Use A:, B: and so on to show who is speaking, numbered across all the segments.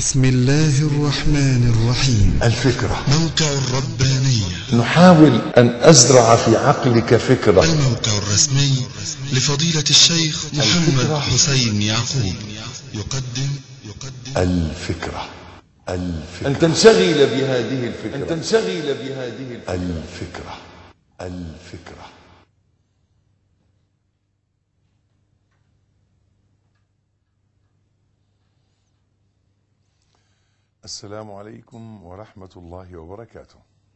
A: بسم الله الرحمن الرحيم
B: الفكرة
A: موقع الربانية
B: نحاول أن أزرع في عقلك فكرة
A: الموقع الرسمي لفضيلة الشيخ محمد
B: الفكرة.
A: حسين يعقوب يقدم يقدم
B: الفكرة الفكرة
C: أن تنشغل بهذه الفكرة أن تنشغل بهذه الفكرة
B: الفكرة الفكرة السلام عليكم ورحمة الله وبركاته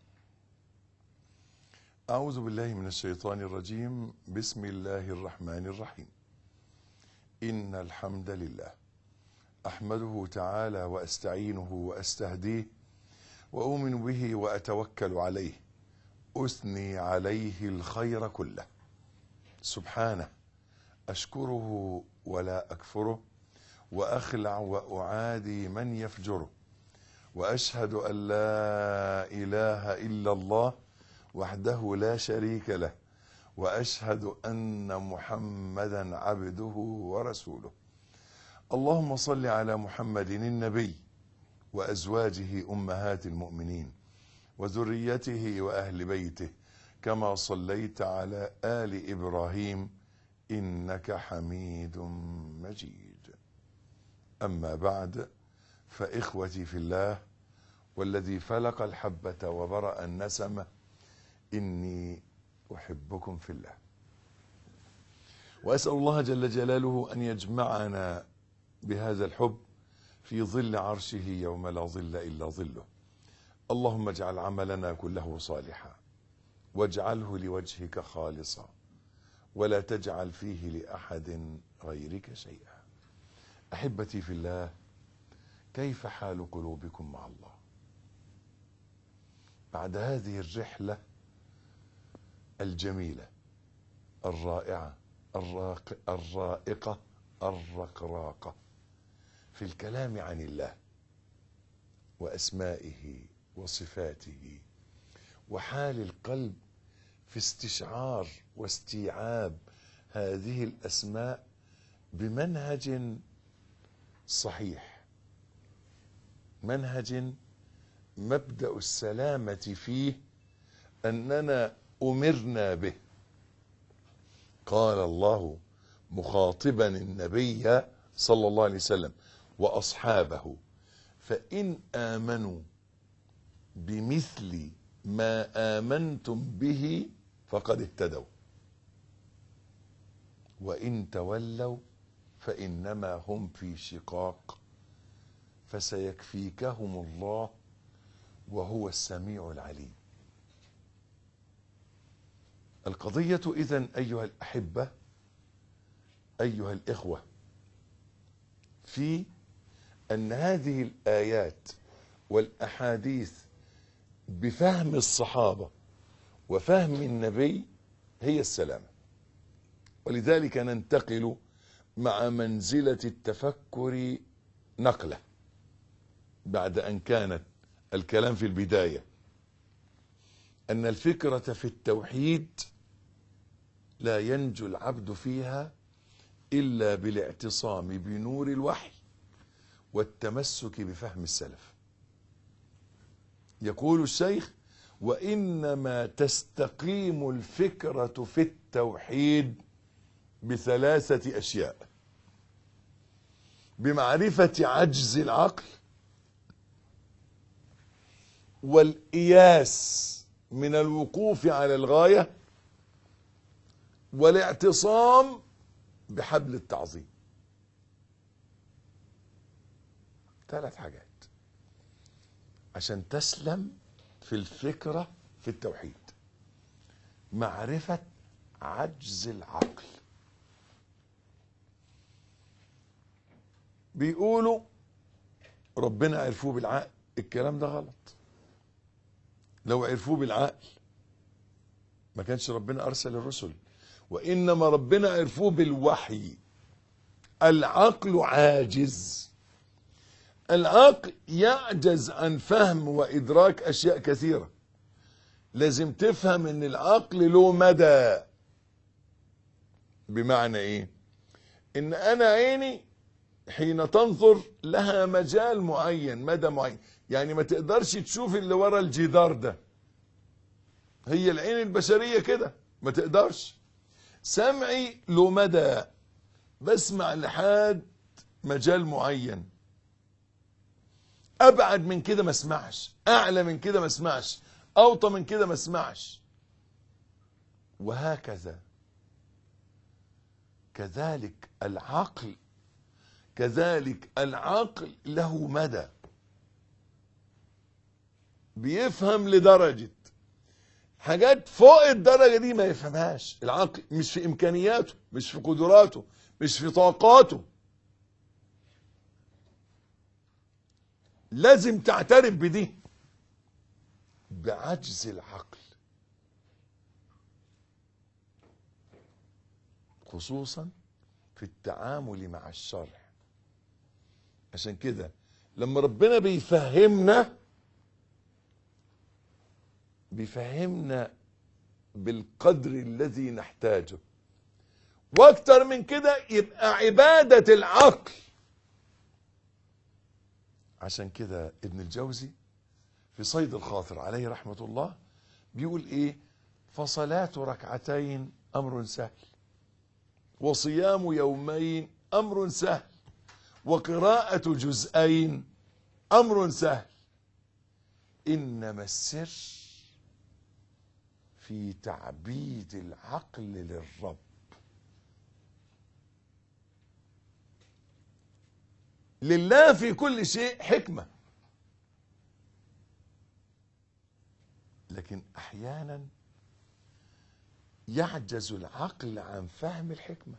B: أعوذ بالله من الشيطان الرجيم بسم الله الرحمن الرحيم إن الحمد لله أحمده تعالى وأستعينه وأستهديه وأؤمن به وأتوكل عليه أثني عليه الخير كله سبحانه أشكره ولا أكفره وأخلع وأعادي من يفجره وأشهد أن لا إله إلا الله وحده لا شريك له وأشهد أن محمدا عبده ورسوله اللهم صل على محمد النبي وأزواجه أمهات المؤمنين وذريته وأهل بيته كما صليت على آل إبراهيم إنك حميد مجيد أما بعد فإخوتي في الله والذي فلق الحبة وبرأ النسمة إني أحبكم في الله وأسأل الله جل جلاله أن يجمعنا بهذا الحب في ظل عرشه يوم لا ظل إلا ظله اللهم اجعل عملنا كله صالحا واجعله لوجهك خالصا ولا تجعل فيه لأحد غيرك شيئا أحبتي في الله كيف حال قلوبكم مع الله بعد هذه الرحلة الجميلة الرائعة الراق الرائقة الرقراقة في الكلام عن الله وأسمائه وصفاته وحال القلب في استشعار واستيعاب هذه الأسماء بمنهج صحيح منهج مبدأ السلامة فيه أننا أمرنا به قال الله مخاطبا النبي صلى الله عليه وسلم وأصحابه فإن آمنوا بمثل ما آمنتم به فقد اهتدوا وإن تولوا فإنما هم في شقاق فسيكفيكهم الله وهو السميع العليم القضية إذن أيها الأحبة أيها الإخوة في أن هذه الآيات والأحاديث بفهم الصحابة وفهم النبي هي السلامة ولذلك ننتقل مع منزلة التفكر نقلة بعد أن كانت الكلام في البداية أن الفكرة في التوحيد لا ينجو العبد فيها إلا بالاعتصام بنور الوحي والتمسك بفهم السلف يقول الشيخ وإنما تستقيم الفكرة في التوحيد بثلاثة أشياء بمعرفة عجز العقل والإياس من الوقوف على الغاية والاعتصام بحبل التعظيم ثلاث حاجات عشان تسلم في الفكرة في التوحيد معرفة عجز العقل بيقولوا ربنا عرفوه بالعقل الكلام ده غلط لو عرفوه بالعقل ما كانش ربنا ارسل الرسل وانما ربنا عرفوه بالوحي العقل عاجز العقل يعجز عن فهم وادراك اشياء كثيره لازم تفهم ان العقل له مدى بمعنى ايه ان انا عيني حين تنظر لها مجال معين مدى معين يعني ما تقدرش تشوف اللي ورا الجدار ده هي العين البشرية كده ما تقدرش سمعي له مدى بسمع لحد مجال معين ابعد من كده ما اسمعش اعلى من كده ما اسمعش اوطى من كده ما اسمعش وهكذا كذلك العقل كذلك العقل له مدى بيفهم لدرجة حاجات فوق الدرجة دي ما يفهمهاش العقل مش في إمكانياته مش في قدراته مش في طاقاته لازم تعترف بدي بعجز العقل خصوصا في التعامل مع الشرع عشان كده لما ربنا بيفهمنا بيفهمنا بالقدر الذي نحتاجه واكتر من كده يبقى عبادة العقل عشان كده ابن الجوزي في صيد الخاطر عليه رحمة الله بيقول ايه فصلاة ركعتين امر سهل وصيام يومين امر سهل وقراءة جزئين امر سهل انما السر في تعبيد العقل للرب لله في كل شيء حكمة لكن احيانا يعجز العقل عن فهم الحكمة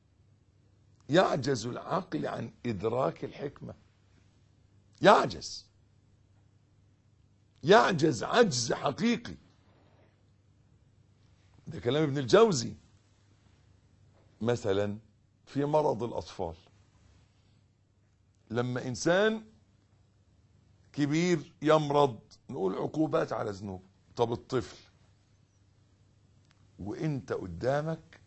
B: يعجز العقل عن ادراك الحكمة يعجز يعجز عجز حقيقي ده كلام ابن الجوزي مثلا في مرض الاطفال لما انسان كبير يمرض نقول عقوبات على ذنوب طب الطفل وانت قدامك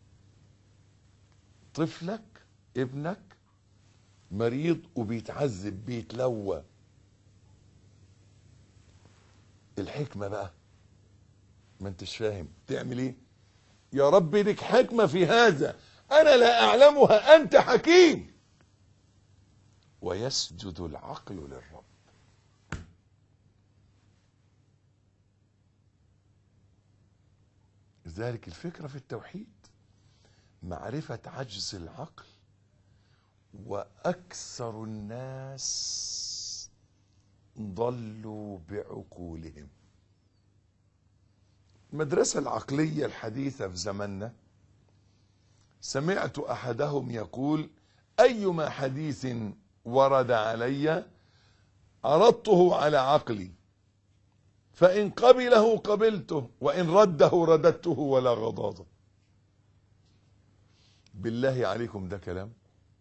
B: طفلك ابنك مريض وبيتعذب بيتلوى الحكمة بقى ما انتش فاهم تعمل ايه يا رب لك حكمة في هذا انا لا اعلمها انت حكيم ويسجد العقل للرب لذلك الفكرة في التوحيد معرفة عجز العقل وأكثر الناس ضلوا بعقولهم المدرسة العقلية الحديثة في زماننا سمعت أحدهم يقول أيما حديث ورد علي عرضته على عقلي فإن قبله قبلته وإن رده رددته ولا غضاضة بالله عليكم ده كلام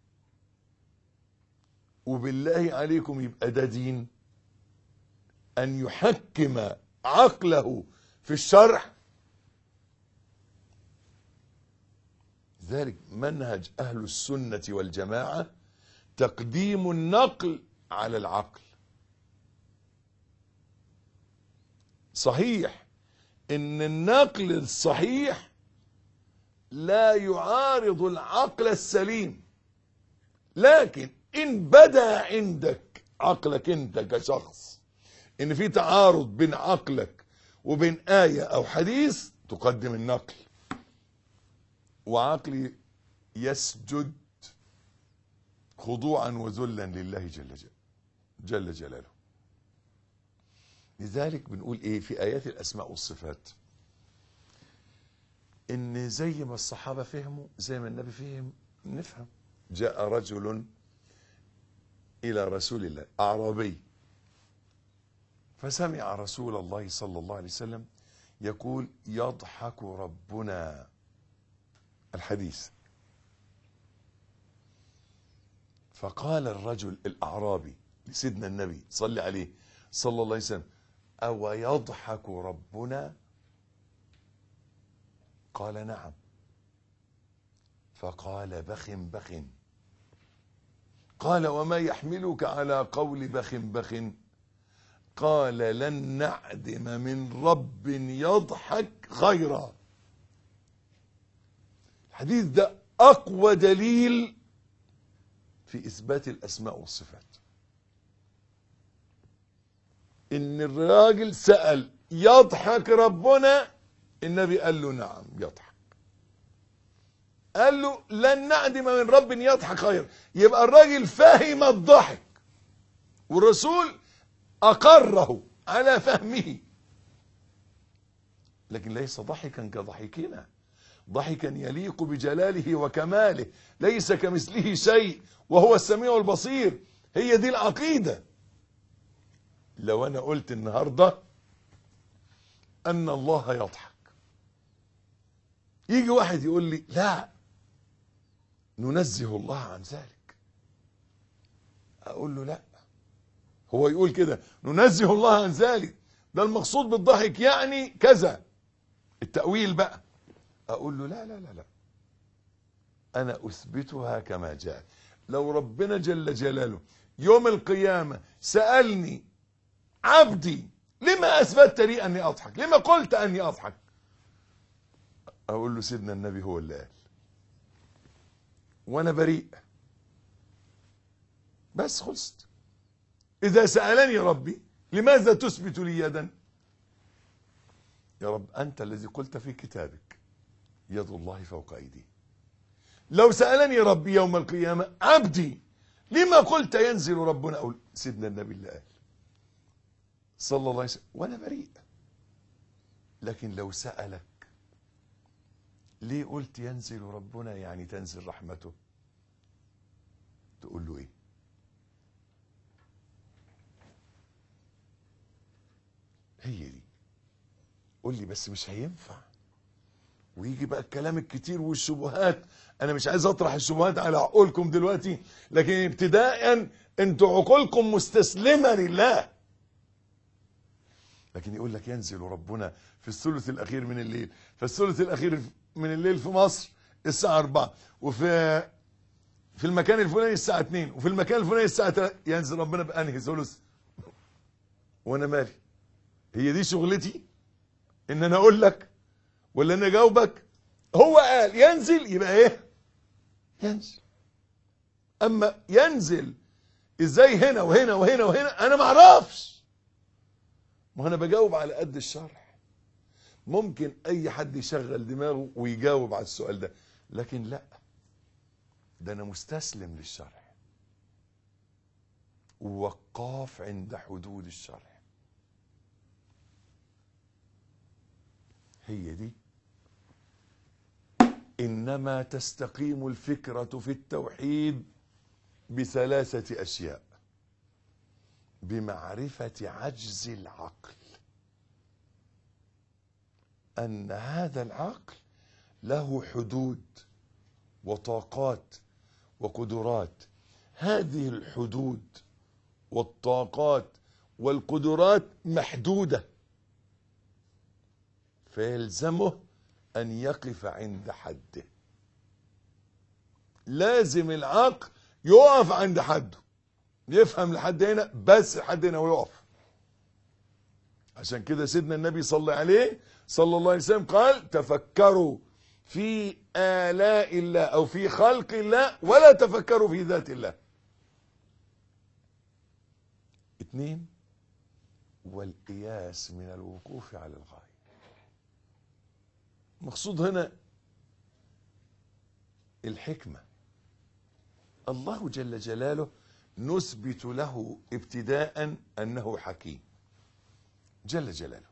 B: وبالله عليكم يبقى ده دين أن يحكم عقله في الشرع ذلك منهج أهل السنة والجماعة تقديم النقل على العقل صحيح ان النقل الصحيح لا يعارض العقل السليم لكن ان بدا عندك عقلك انت كشخص ان في تعارض بين عقلك وبين آية او حديث تقدم النقل وعقلي يسجد خضوعا وذلا لله جل جل جل جلاله لذلك بنقول ايه في ايات الاسماء والصفات ان زي ما الصحابه فهموا زي ما النبي فهم نفهم جاء رجل الى رسول الله اعرابي فسمع رسول الله صلى الله عليه وسلم يقول يضحك ربنا الحديث فقال الرجل الاعرابي لسيدنا النبي صلى عليه صلى الله عليه وسلم أو يضحك ربنا قال نعم فقال بخ بخ قال وما يحملك على قول بخ بخ قال لن نعدم من رب يضحك خيرا الحديث ده أقوى دليل في إثبات الأسماء والصفات إن الراجل سأل يضحك ربنا النبي قال له نعم يضحك قال له لن نعدم من رب يضحك خير يبقى الراجل فهم الضحك والرسول أقره على فهمه لكن ليس ضحكا كضحكنا ضحكا يليق بجلاله وكماله ليس كمثله شيء وهو السميع البصير هي دي العقيدة لو أنا قلت النهاردة أن الله يضحك يجي واحد يقول لي لا ننزه الله عن ذلك أقول له لا هو يقول كده ننزه الله عن ذلك ده المقصود بالضحك يعني كذا التأويل بقى أقول له لا لا لا لا أنا أثبتها كما جاء لو ربنا جل جلاله يوم القيامة سألني عبدي لما أثبتت لي أني أضحك لما قلت أني أضحك أقول له سيدنا النبي هو اللي قال وأنا بريء بس خلصت إذا سألني ربي لماذا تثبت لي يدا يا رب أنت الذي قلت في كتابك يد الله فوق أيدي لو سألني ربي يوم القيامة عبدي لما قلت ينزل ربنا أقول سيدنا النبي اللي قال صلى الله عليه وسلم وأنا بريء لكن لو سألك ليه قلت ينزل ربنا يعني تنزل رحمته تقول له ايه هي دي قول لي بس مش هينفع ويجي بقى الكلام الكتير والشبهات انا مش عايز اطرح الشبهات على عقولكم دلوقتي لكن ابتداء انتوا عقولكم مستسلمه لله لكن يقول لك ينزل ربنا في الثلث الاخير من الليل فالثلث الاخير من الليل في مصر الساعه 4 وفي في المكان الفلاني الساعه 2 وفي المكان الفلاني الساعه 3 ينزل ربنا بانهي ثلث وانا مالي هي دي شغلتي ان انا اقول لك ولا انا اجاوبك هو قال ينزل يبقى ايه ينزل اما ينزل ازاي هنا وهنا وهنا وهنا انا ما اعرفش ما انا بجاوب على قد الشرح ممكن اي حد يشغل دماغه ويجاوب على السؤال ده لكن لا ده انا مستسلم للشرح ووقاف عند حدود الشرح هي دي انما تستقيم الفكره في التوحيد بثلاثه اشياء بمعرفه عجز العقل ان هذا العقل له حدود وطاقات وقدرات هذه الحدود والطاقات والقدرات محدوده فيلزمه ان يقف عند حده لازم العقل يقف عند حده يفهم لحد هنا بس لحد هنا ويقف عشان كده سيدنا النبي صلى عليه صلى الله عليه وسلم قال تفكروا في آلاء الله أو في خلق الله ولا تفكروا في ذات الله اثنين والقياس من الوقوف على الغاية مقصود هنا الحكمة الله جل جلاله نثبت له ابتداء أنه حكيم جل جلاله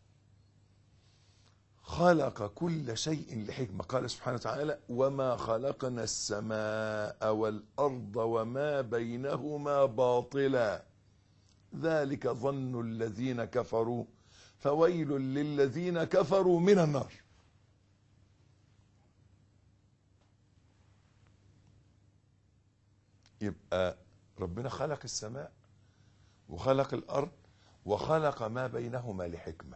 B: خلق كل شيء لحكمة قال سبحانه وتعالى وما خلقنا السماء والأرض وما بينهما باطلا ذلك ظن الذين كفروا فويل للذين كفروا من النار يبقى ربنا خلق السماء وخلق الأرض وخلق ما بينهما لحكمة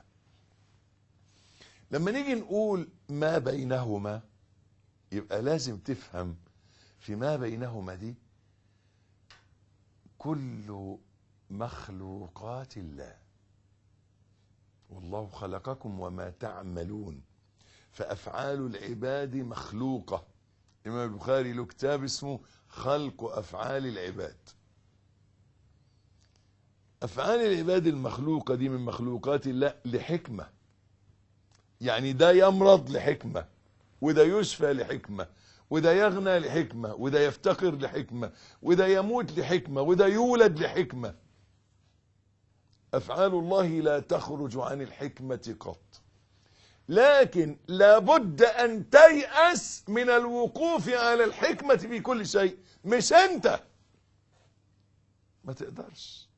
B: لما نيجي نقول ما بينهما يبقى لازم تفهم في ما بينهما دي كل مخلوقات الله والله خلقكم وما تعملون فأفعال العباد مخلوقة الإمام البخاري له كتاب اسمه خلق أفعال العباد أفعال العباد المخلوقة دي من مخلوقات الله لحكمة يعني ده يمرض لحكمة وده يشفى لحكمة وده يغنى لحكمة وده يفتقر لحكمة وده يموت لحكمة وده يولد لحكمة أفعال الله لا تخرج عن الحكمة قط لكن لابد أن تيأس من الوقوف على الحكمة في كل شيء مش أنت ما تقدرش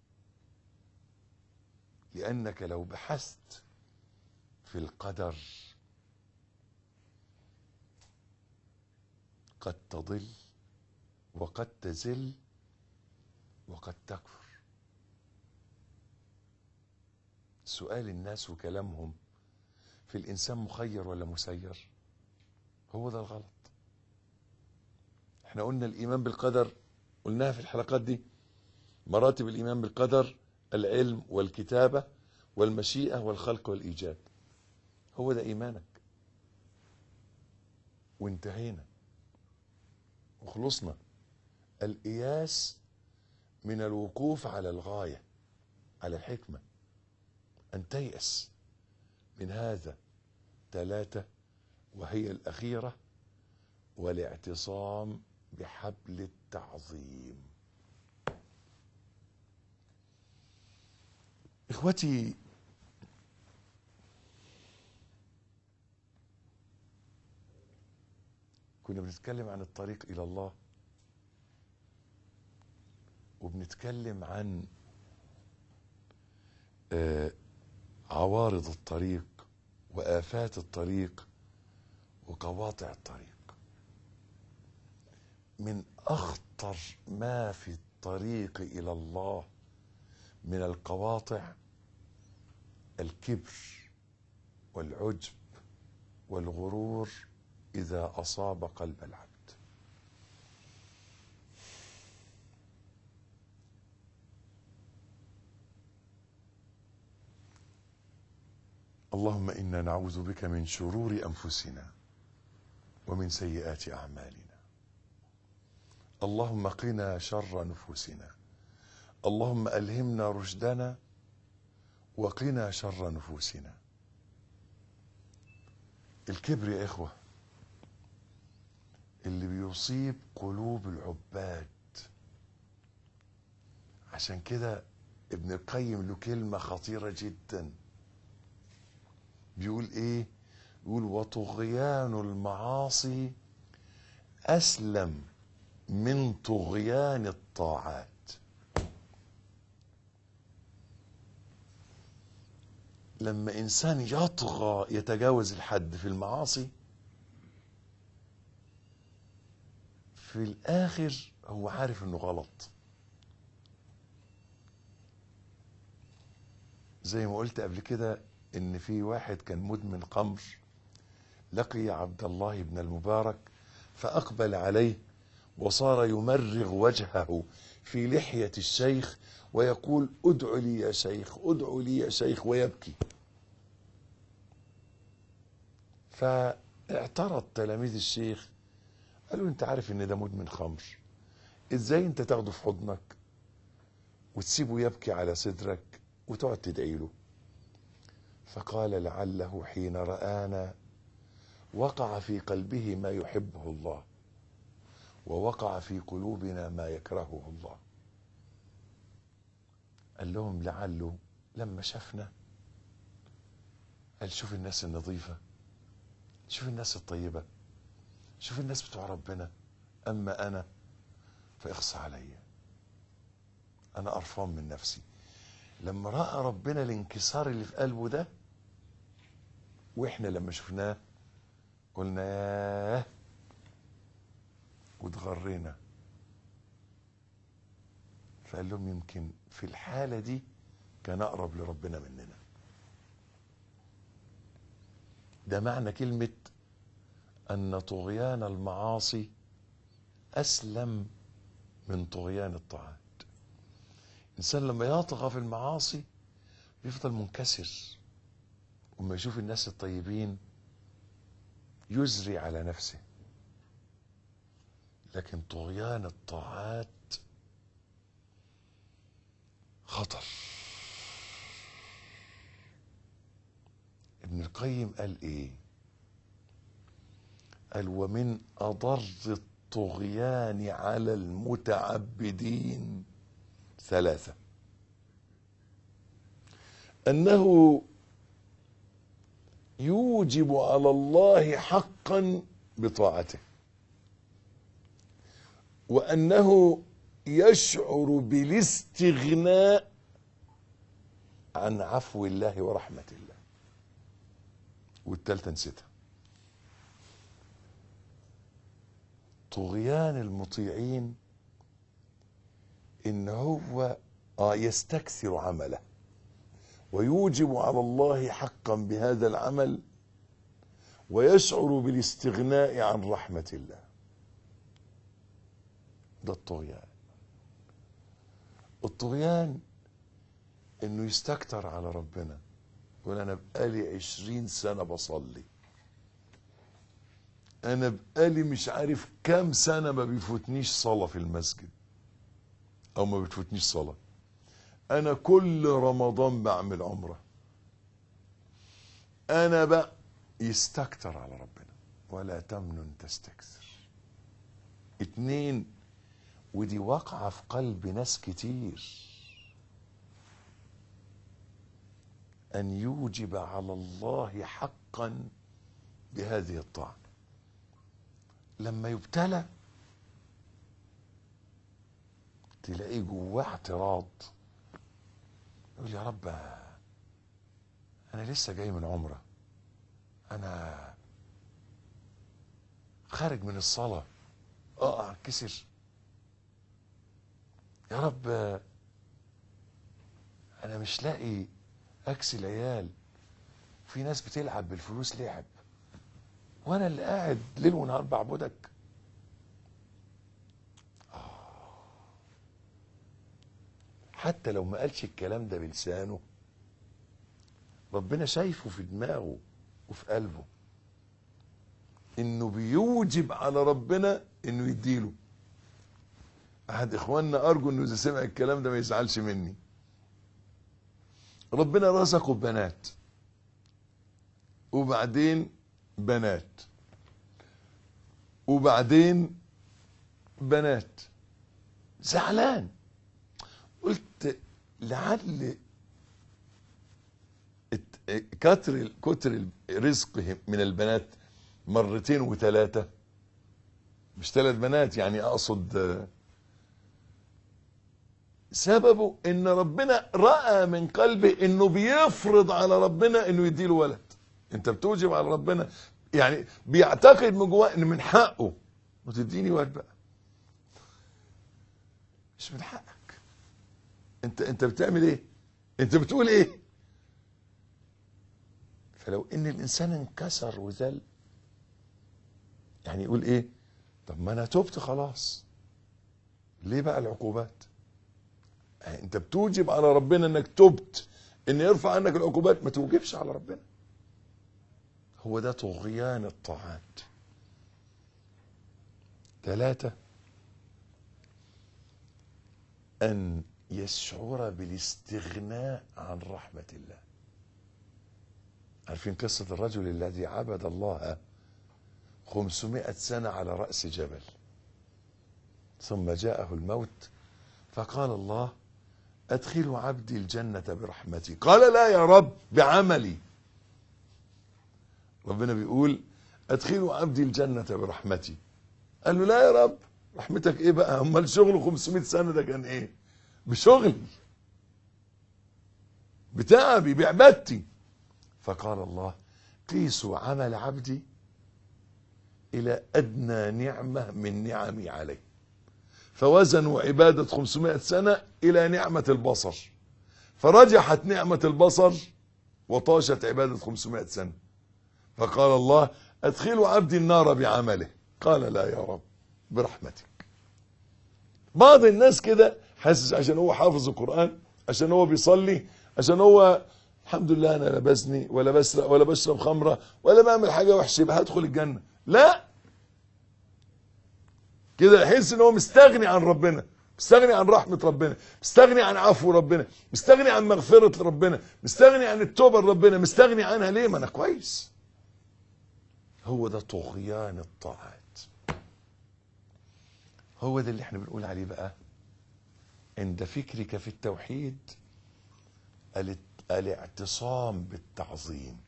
B: لأنك لو بحثت في القدر قد تضل وقد تزل وقد تكفر سؤال الناس وكلامهم في الإنسان مخير ولا مسير هو ده الغلط احنا قلنا الإيمان بالقدر قلناها في الحلقات دي مراتب الإيمان بالقدر العلم والكتابة والمشيئة والخلق والإيجاد هو ده إيمانك وانتهينا وخلصنا الإياس من الوقوف على الغاية على الحكمة أن تيأس من هذا ثلاثة وهي الأخيرة والاعتصام بحبل التعظيم إخوتي كنا بنتكلم عن الطريق إلى الله وبنتكلم عن آه عوارض الطريق وآفات الطريق وقواطع الطريق من أخطر ما في الطريق إلى الله من القواطع الكبر والعجب والغرور إذا أصاب قلب العبد اللهم إنا نعوذ بك من شرور أنفسنا ومن سيئات أعمالنا اللهم قنا شر نفوسنا اللهم ألهمنا رشدنا وقنا شر نفوسنا الكبر يا إخوة اللي بيصيب قلوب العباد عشان كده ابن القيم له كلمة خطيرة جدا بيقول ايه بيقول وطغيان المعاصي اسلم من طغيان الطاعات لما انسان يطغى يتجاوز الحد في المعاصي في الاخر هو عارف انه غلط زي ما قلت قبل كده ان في واحد كان مدمن خمر لقي عبد الله بن المبارك فاقبل عليه وصار يمرغ وجهه في لحيه الشيخ ويقول ادع لي يا شيخ ادع لي يا شيخ ويبكي فاعترض تلاميذ الشيخ قالوا انت عارف ان ده مدمن خمر ازاي انت تاخده في حضنك وتسيبه يبكي على صدرك وتقعد تدعي له فقال لعله حين رآنا وقع في قلبه ما يحبه الله ووقع في قلوبنا ما يكرهه الله قال لهم لعله لما شافنا قال شوف الناس النظيفة شوف الناس الطيبة شوف الناس بتوع ربنا أما أنا فاخصى عليا أنا قرفان من نفسي لما رأى ربنا الانكسار اللي في قلبه ده واحنا لما شفناه قلنا ياه واتغرينا فقال لهم يمكن في الحالة دي كان أقرب لربنا مننا ده معنى كلمة أن طغيان المعاصي أسلم من طغيان الطاعات الإنسان لما يطغى في المعاصي بيفضل منكسر وما يشوف الناس الطيبين يزري على نفسه لكن طغيان الطاعات خطر ابن القيم قال ايه قال ومن اضر الطغيان على المتعبدين ثلاثه انه يوجب على الله حقا بطاعته وانه يشعر بالاستغناء عن عفو الله ورحمه الله والتالتة نسيتها طغيان المطيعين ان هو آه يستكثر عمله ويوجب على الله حقا بهذا العمل ويشعر بالاستغناء عن رحمة الله ده الطغيان الطغيان انه يستكتر على ربنا يقول انا بقالي عشرين سنة بصلي انا بقالي مش عارف كام سنة ما بيفوتنيش صلاة في المسجد او ما بتفوتنيش صلاة انا كل رمضان بعمل عمرة انا بقى يستكتر على ربنا ولا تمنن تستكثر اتنين ودي واقعة في قلب ناس كتير أن يوجب على الله حقا بهذه الطاعة لما يبتلى تلاقيه جواه اعتراض يقول يا رب أنا لسه جاي من عمرة أنا خارج من الصلاة أقع كسر يا رب أنا مش لاقي اكس العيال في ناس بتلعب بالفلوس لعب وانا اللي قاعد ليل ونهار بعبدك حتى لو ما قالش الكلام ده بلسانه ربنا شايفه في دماغه وفي قلبه انه بيوجب على ربنا انه يديله احد اخواننا ارجو انه اذا سمع الكلام ده ما يزعلش مني ربنا رزقه ببنات وبعدين بنات وبعدين بنات زعلان قلت لعل كتر كتر رزقه من البنات مرتين وثلاثة مش ثلاث بنات يعني اقصد سببه ان ربنا راى من قلبه انه بيفرض على ربنا انه يديله ولد انت بتوجب على ربنا يعني بيعتقد من جواه ان من حقه وتديني ولد بقى مش من حقك انت انت بتعمل ايه انت بتقول ايه فلو ان الانسان انكسر وذل يعني يقول ايه طب ما انا تبت خلاص ليه بقى العقوبات يعني انت بتوجب على ربنا انك تبت ان يرفع عنك العقوبات ما توجبش على ربنا هو ده طغيان الطاعات ثلاثة أن يشعر بالاستغناء عن رحمة الله عارفين قصة الرجل الذي عبد الله خمسمائة سنة على رأس جبل ثم جاءه الموت فقال الله أدخلوا عبدي الجنة برحمتي قال لا يا رب بعملي ربنا بيقول أدخلوا عبدي الجنة برحمتي قال له لا يا رب رحمتك ايه بقى امال شغله 500 سنة ده كان ايه بشغلي بتعبي بعبادتي فقال الله قيسوا عمل عبدي إلى أدنى نعمة من نعمي عليه فوزنوا عبادة 500 سنة إلى نعمة البصر فرجحت نعمة البصر وطاشت عبادة 500 سنة فقال الله أدخلوا عبدي النار بعمله قال لا يا رب برحمتك بعض الناس كده حاسس عشان هو حافظ القرآن عشان هو بيصلي عشان هو الحمد لله انا لا بزني ولا بسرق ولا بشرب خمره ولا بعمل حاجه وحشه يبقى هدخل الجنه لا كده يحس ان هو مستغني عن ربنا مستغني عن رحمه ربنا مستغني عن عفو ربنا مستغني عن مغفره ربنا مستغني عن التوبه لربنا مستغني عنها ليه ما انا كويس هو ده طغيان الطاعات هو ده اللي احنا بنقول عليه بقى عند فكرك في التوحيد الات- الاعتصام بالتعظيم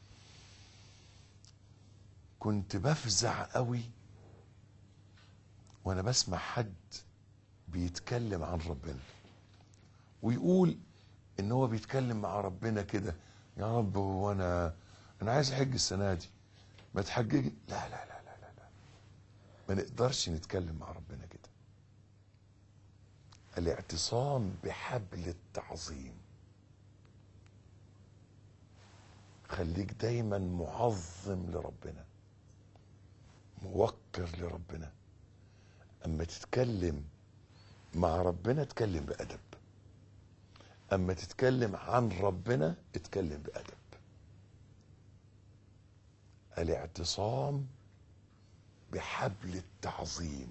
B: كنت بفزع قوي وانا بسمع حد بيتكلم عن ربنا ويقول ان هو بيتكلم مع ربنا كده يا رب هو انا انا عايز احج السنه دي ما تحججي لا لا لا لا لا, لا. ما نقدرش نتكلم مع ربنا كده الاعتصام بحبل التعظيم خليك دايما معظم لربنا موقر لربنا اما تتكلم مع ربنا اتكلم بأدب اما تتكلم عن ربنا اتكلم بأدب الاعتصام بحبل التعظيم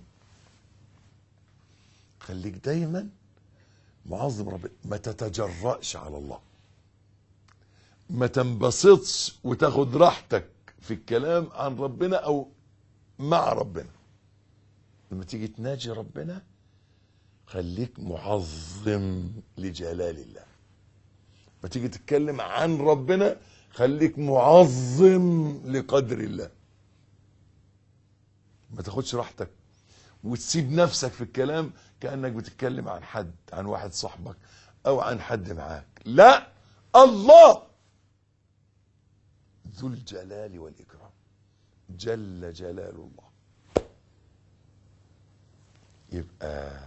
B: خليك دايما معظم ربنا ما تتجرأش على الله ما تنبسطش وتاخد راحتك في الكلام عن ربنا او مع ربنا لما تيجي تناجي ربنا خليك معظم لجلال الله ما تيجي تتكلم عن ربنا خليك معظم لقدر الله ما تاخدش راحتك وتسيب نفسك في الكلام كأنك بتتكلم عن حد عن واحد صاحبك او عن حد معاك لا الله ذو الجلال والإكرام جل جلال الله يبقى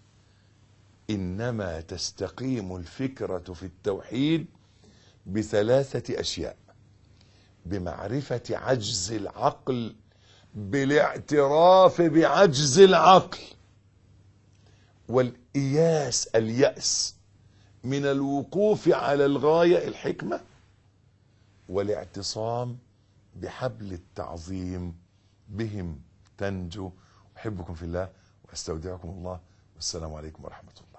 B: إنما تستقيم الفكرة في التوحيد بثلاثة أشياء بمعرفة عجز العقل بالاعتراف بعجز العقل والإياس اليأس من الوقوف على الغاية الحكمة والاعتصام بحبل التعظيم بهم تنجو أحبكم في الله وأستودعكم الله والسلام عليكم ورحمة الله